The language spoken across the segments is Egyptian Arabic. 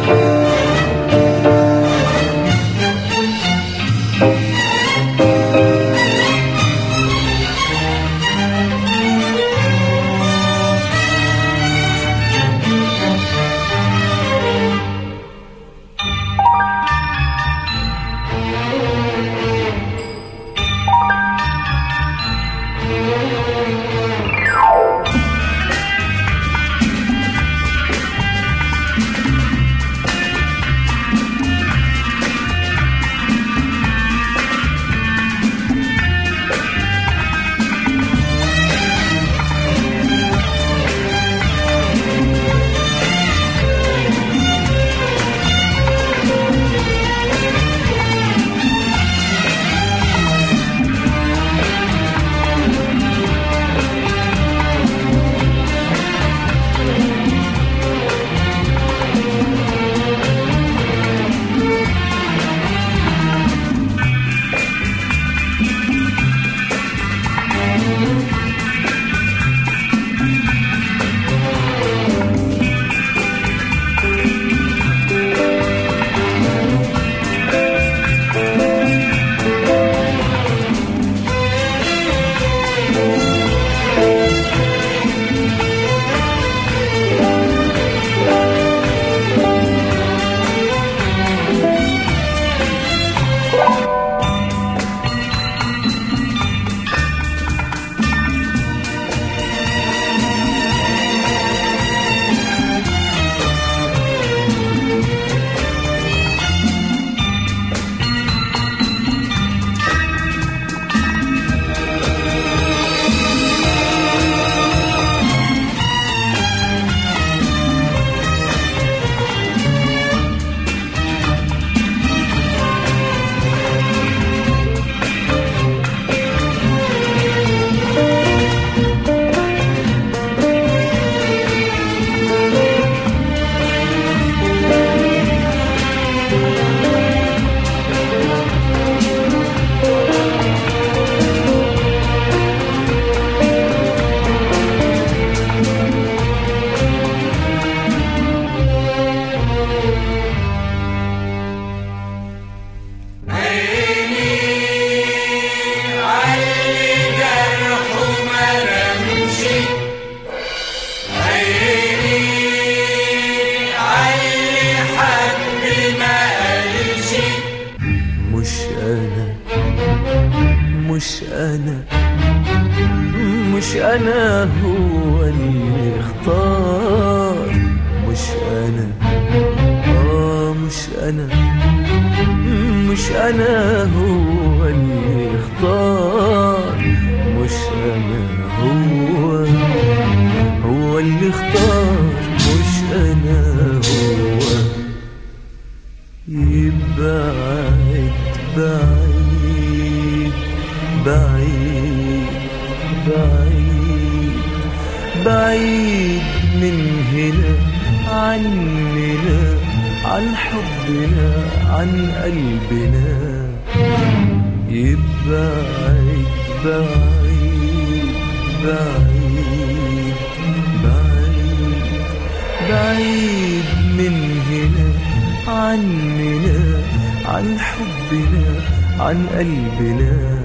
مش أنا هو اللي اختار مش أنا آه مش أنا مش أنا هو اللي اختار مش أنا هو هو اللي اختار مش أنا هو يبعد بعيد بعيد بعيد بعيد من هنا عننا عن حبنا عن قلبنا يبعد بعيد بعيد بعيد بعيد من هنا عننا عن حبنا عن قلبنا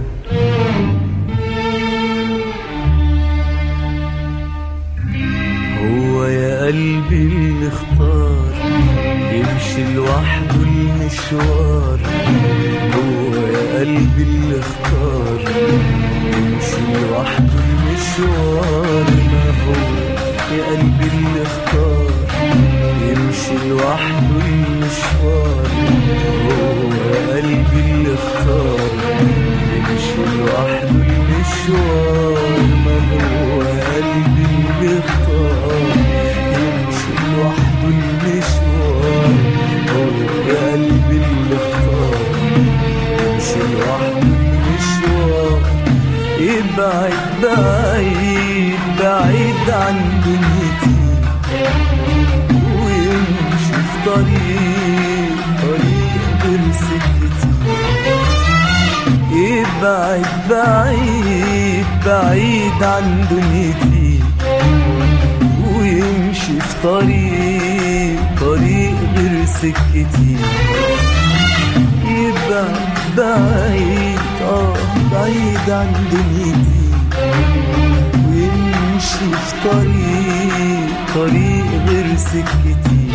هو يا قلبي اللي اختار يمشي لوحده المشوار هو يا قلبي اللي اختار يمشي لوحده المشوار ما هو يا قلبي اللي اختار يمشي لوحده المشوار هو يا قلبي اللي اختار يمشي لوحده المشوار ما هو يا قلبي اللي اختار يمشي لوحده المشوار هو يا قلبي اللي اختار يمشي لوحده المشوار يبعد بعيد بعيد عن دنيتي ويمشي في طريق طريق غير سكتي يبعد بعيد بعيد عن دنيتي ويمشي في طريق طريق غير سكتي يبعد بعيد اه بعيد عن دنيتي ويمشي في طريق طريق غير سكتي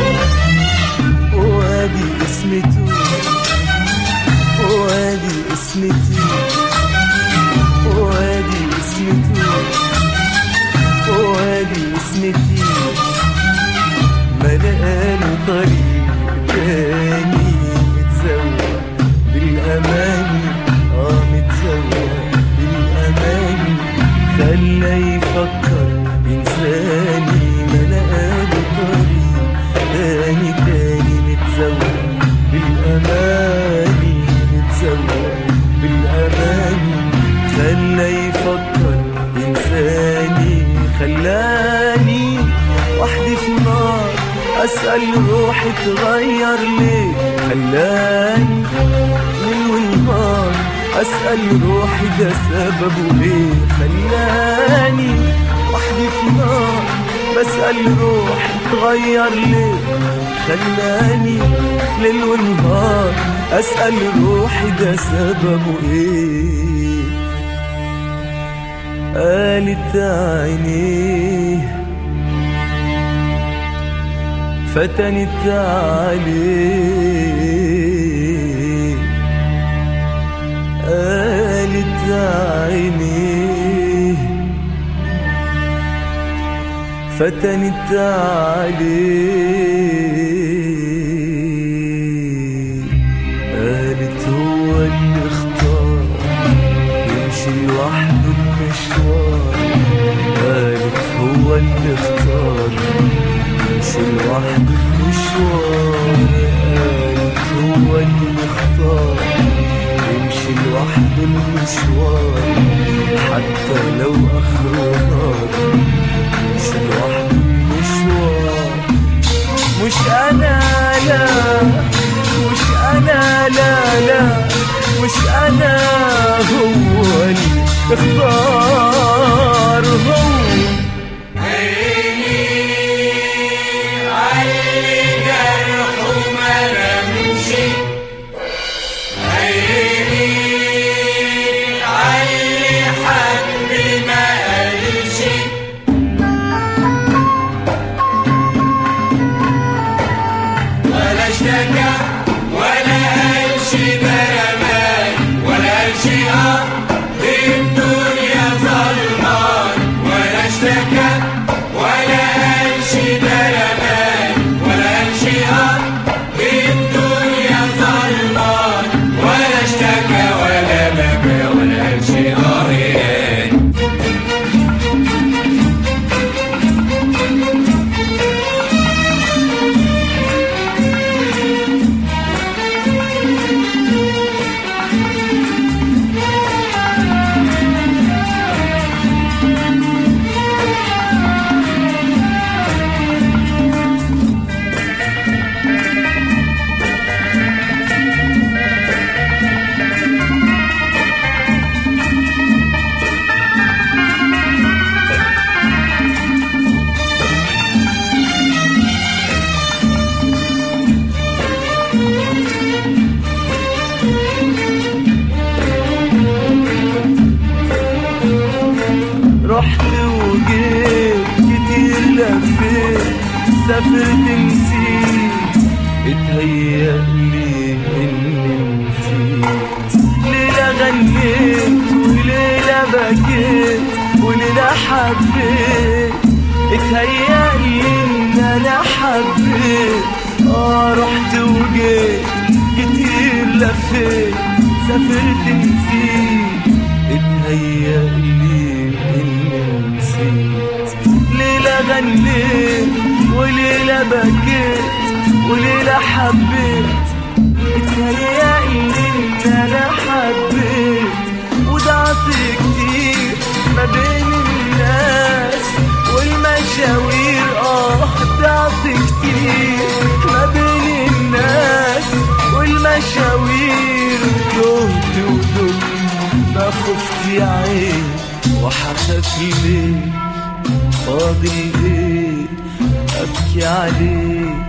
وادي اسمته وادي اسمتي وادي اسمته وادي اسمتي ملقاله طريق تاني متزوق بالأماني اه متزوق بالأماني خلى يفكر إنساني ملقاله طريق تاني تاني متزوق بالأماني متزوق بالأماني خلى يفكر إنساني خلاني وحدي في النار أسأل روحي تغير ليه خلاني ليل ونهار أسأل روحي ده سببه ايه خلاني وحدي في النار بسأل روحي تغير ليه خلاني ليل ونهار أسأل روحي ده سببه ايه قالت عينيه فتنت عليه قالت عينيه فتنت عليه قالت هو اللي اختار يمشي لوحده المشوار قالت هو اللي اختار يمشي لوحده المشوار قالت هو اللي اختار يمشي لوحده المشوار حتى لو اخره نار يمشي لوحده المشوار مش انا لا مش انا لا لا مش انا هو اللي اختار هو ولا اشتكى ولا قال شي برمان ولا قال شي اه دي الدنيا ظلمان ولا اشتكى ولا قال شي برمان ولا قال شي اه دي الدنيا ظلمان ولا اشتكى ولا بكى ولا قال شي اه يعني رحت وجيت كتير لفيت سافرت نسيت اتهيألي اني نسيت ليلة غنيت وليلة بكيت وليلة حبيت اتهيألي ان انا حبيت اه رحت وجيت كتير لفيت سافرت نسيت اتهيألي اني نسيت ليلة غنيت وليلة بكيت وليلة حبيت اتهيألي ان انا حبيت وضعت كتير ما بين الناس والمشاوير اه ضعت كتير ما بين الناس والمشاوير تهت ودمت ما خفت يا عين وحخاف ليه فاضل ايه ابكي عليه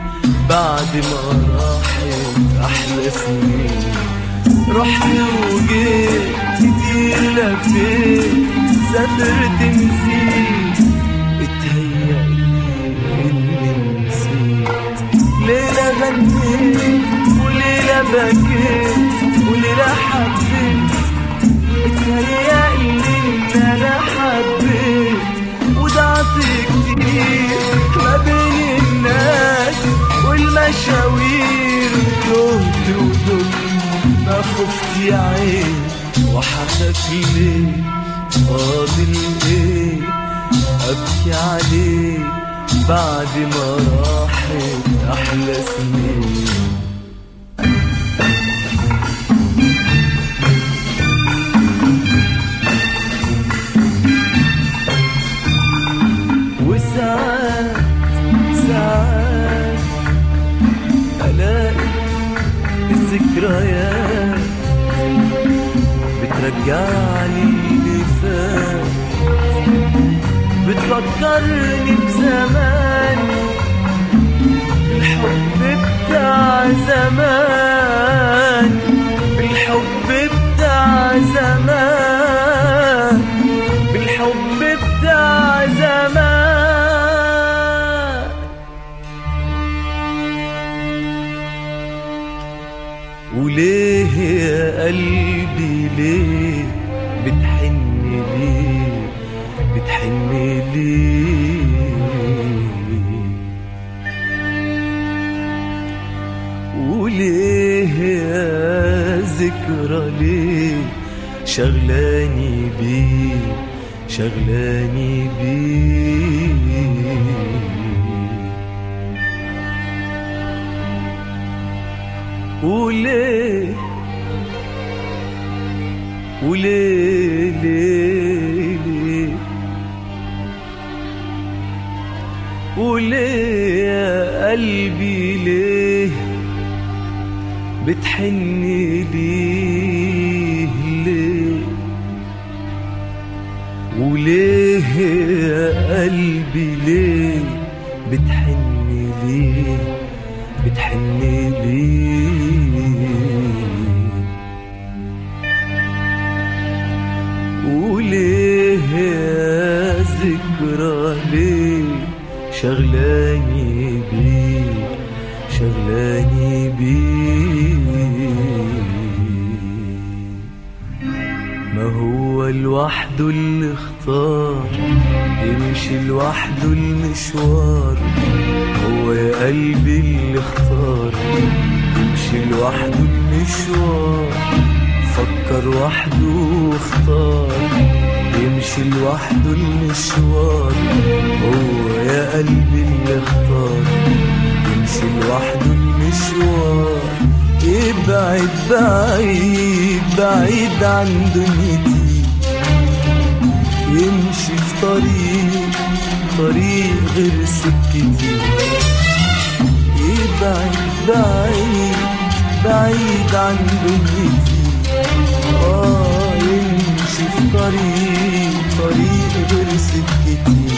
بعد ما راحت أحلى سنين رحت وجيت كتير لفيت سافرت نسيت اتهيألي إني نسيت ليلة غنيت وليلة بكيت وليلة حبيت اتهيألي إن أنا حبيت وضعت كتير ما بين الناس والمشاوير تهت ودقت ما خفت يا عين وحدك ليه فاضل ايه ابكي عليه بعد ما راحت احلى سنين وساعات ساعات الاقي الذكريات بترجعني اللي فات بتفكرني بزمان الحب بتاع زمان بالحب بتاع زمان بالحب بتاع زمان وليه يا قلبي ليه بتحن ليه بتحن ليه وليه يا ذكرى ليه شغلاني بيه شغلاني بيه وليه وليه ليه ليه وليه يا قلبي ليه بتحن ليه ليه وليه يا قلبي ليه بتحن ليه بتحن ليه وليه يا ذكرى ليه شغلاني بيه شغلاني بيه ما هو لوحده اللي اختار يمشي لوحده المشوار هو يا قلبي اللي اختار يمشي لوحده المشوار فكر وحده واختار يمشي لوحده المشوار هو يا قلبي اللي اختار يمشي لوحده المشوار ابعد بعيد بعيد عن دنيتي يمشي في طريق طريق غير سكتي يبعد بعيد بعيد عن دنيتي آه يمشي في طريق طريق غير سكتي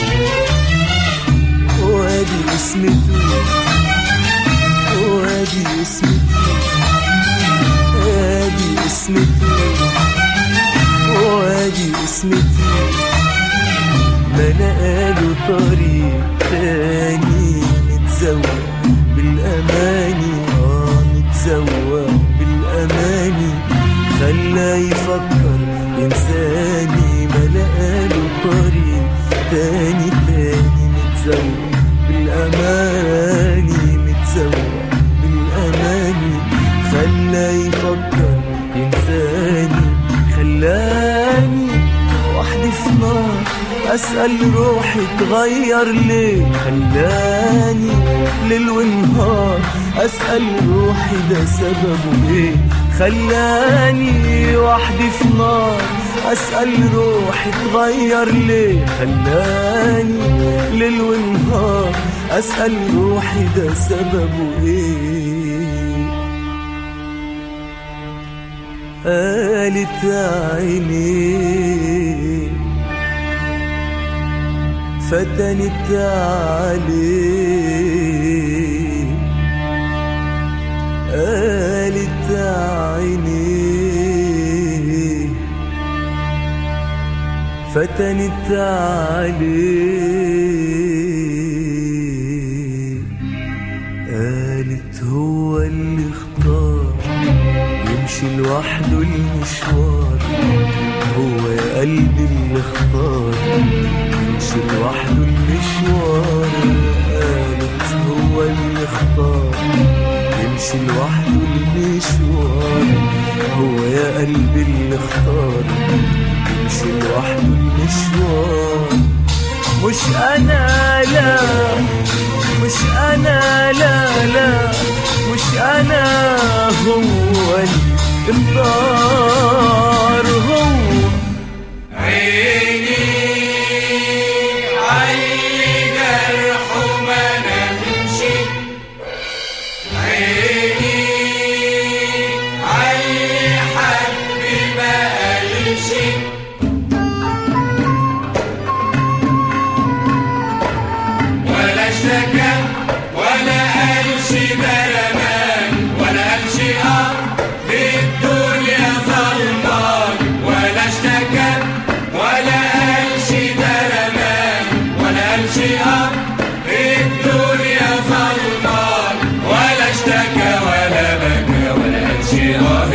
وادي اسمته وادي اسمته وادي اسمته وادي اسمته ما نقاله طريق تاني متزوق بالأماني اه متزوق بالأماني خلاه يفكر إنساني ما نقاله طريق تاني تاني متزوق بالأماني متزوق بالأماني خلاه يفكر إنساني خلاني وحدي في نار أسأل روحي تغير ليه خلاني ليل ونهار أسأل روحي ده سببه ايه خلاني وحدي في نار أسأل روحي تغير ليه خلاني ليل ونهار أسأل روحي ده سببه ايه قالت عيني فتنت عليه فتنت عليه قالت هو اللي اختار يمشي لوحده المشوار هو يا قلبي اللي اختار يمشي لوحده المشوار قالت هو اللي اختار يمشي لوحده المشوار هو يا قلبي اللي اختار يمشي لوحده المشوار مش انا لا مش انا لا لا مش انا هو اللي اختار هو عيني عاللي جرحه ما نمشي عيني عاللي حب ما قالش ولا اشتكى ولا قالش ده رمان ولا قالش اه بالدنيا ظلمان ولا اشتكى ولا قالش ده رمان ولا قالش اه بالدنيا ظلمان ولا اشتكى ولا بكى ولا قالش اه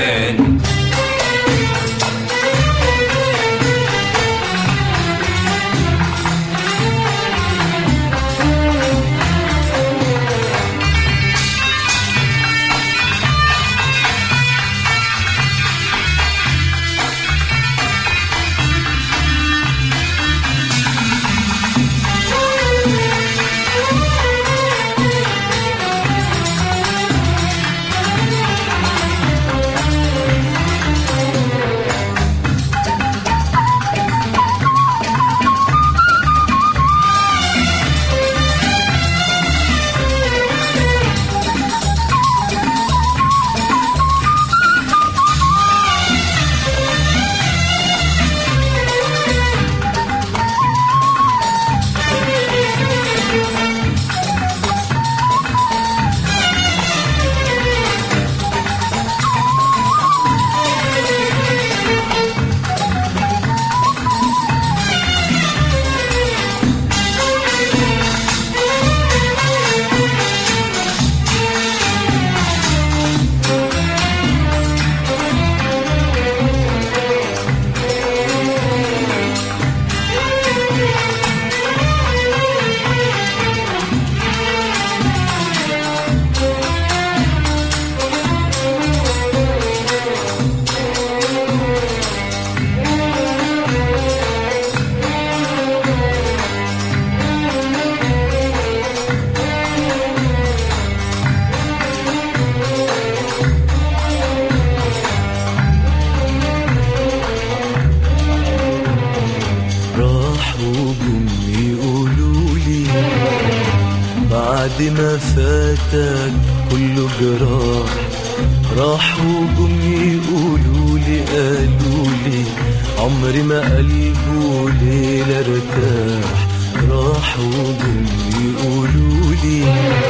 راحوا جم يقولوا لي بعد ما فاتك كله جراح راحوا جم يقولوا لي قالوا لي عمري ما قلبه ليلة ارتاح راحوا جم يقولوا لي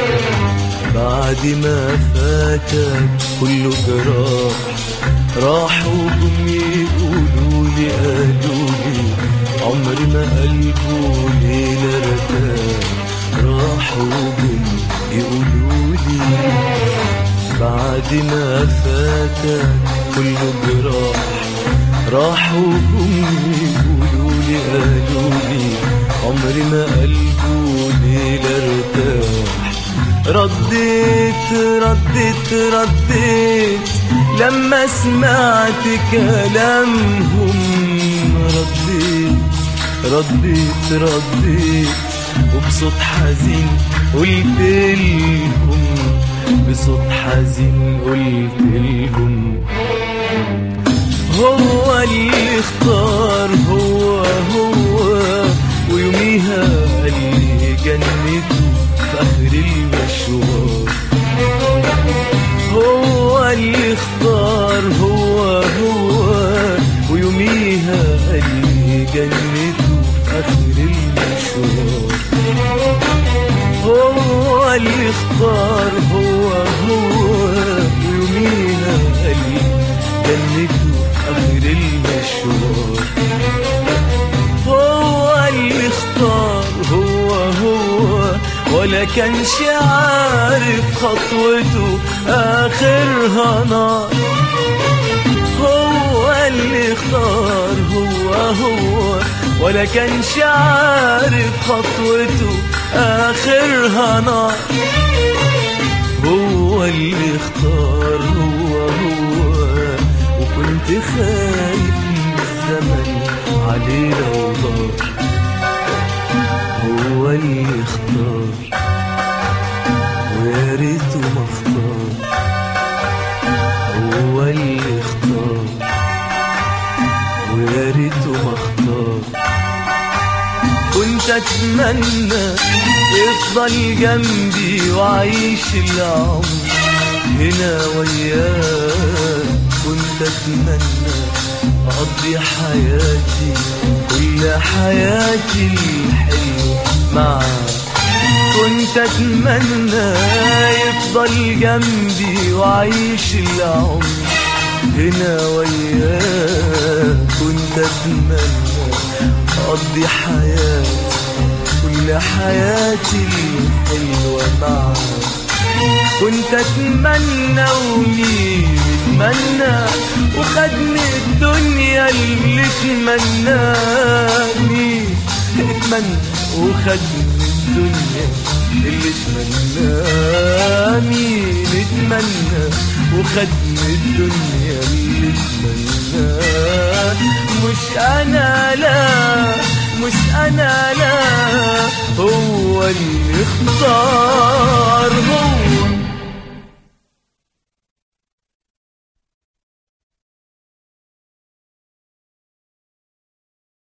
بعد ما فاتك كله جراح راحوا جم يقولوا لي قالوا لي عمري ما قلبه ليلة ارتاح راحوا جم يقولوا لي بعد ما فاتك كله جراح راحوا جم يقولوا لي قالوا لي عمري ما قلبه ليلة ارتاح رديت رديت رديت لما سمعت كلامهم رديت رديت رديت وبصوت حزين قلت لهم بصوت حزين قلت لهم هو اللي اختار هو هو ويوميها قال لي جنته في اخر المشوار هو اللي اختار هو هو ويوميها قال لي جنته في اخر المشوار هو اللي اختار هو هو ويوميها قال لي جنته في اخر المشوار ولا كانش عارف خطوته آخرها نار هو اللي اختار هو هو ولا كانش عارف خطوته آخرها نار هو اللي اختار هو هو وكنت خايف من الزمن علينا ودار هو اللي اختار ويا ريته ما اختار هو اللي اختار ويا ريته ما اختار كنت اتمنى يفضل جنبي وعيش العمر هنا وياه كنت اتمنى اقضي حياتي كل حياتي الحلوه معاه كنت اتمنى يفضل جنبي وعيش العمر هنا وياه كنت اتمنى اقضي حياتي كل حياتي الحلوه معاه كنت اتمنى ومين اتمنى وخدني الدنيا اللي اتمناني اتمنى وخدني الدنيا اللي اتمناني اتمنى وخدني الدنيا اللي اتمناني مش انا لا مش انا لا هو اللي اختار هو